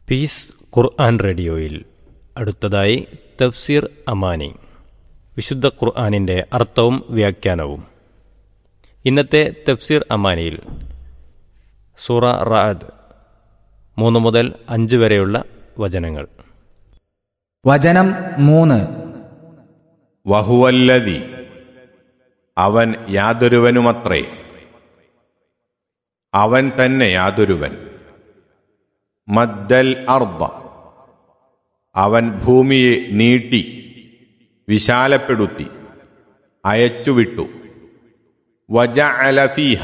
piece ഖുർആൻ റേഡിയോയിൽ അടുത്തതായി തഫ്സീർ അമാനി വിശുദ്ധ ഖുർആാനിൻ്റെ അർത്ഥവും വ്യാഖ്യാനവും ഇന്നത്തെ തഫ്സീർ അമാനിയിൽ സൂറ റാദ് മൂന്ന് മുതൽ അഞ്ച് വരെയുള്ള വചനങ്ങൾ വചനം മൂന്ന് വഹുവല്ലതി അവൻ യാതൊരുവനുമത്രേ അവൻ തന്നെ യാതൊരുവൻ മദ്ദൽ അർദ അവൻ ഭൂമിയെ നീട്ടി വിശാലപ്പെടുത്തി അയച്ചുവിട്ടു വജ അലഫീഹ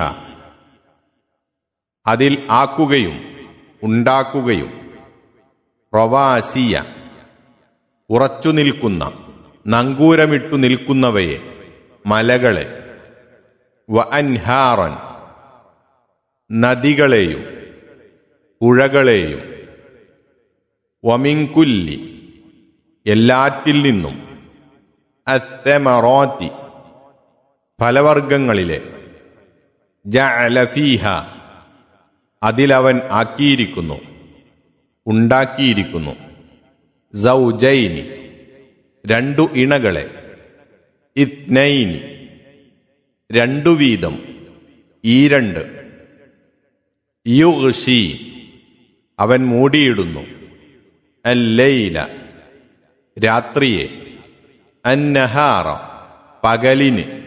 അതിൽ ആക്കുകയും ഉണ്ടാക്കുകയും പ്രവാസിയ ഉറച്ചു നിൽക്കുന്ന നങ്കൂരമിട്ടു നിൽക്കുന്നവയെ മലകളെ വ അൻഹാറൻ നദികളെയും പുഴകളെയും വമിങ്കുല്ലി എല്ലാറ്റിൽ നിന്നും അസ്തമറോത്തി ഫലവർഗങ്ങളിലെ ജഅലഫീഹ അതിലവൻ ആക്കിയിരിക്കുന്നു ഉണ്ടാക്കിയിരിക്കുന്നു സൗജൈനി രണ്ടു ഇണകളെ ഇത്നൈനി രണ്ടു വീതം ഈ രണ്ട് യുഗ്ഷി അവൻ മൂടിയിടുന്നു അല്ലൈല രാത്രിയെ അന്നഹാറ പകലിന്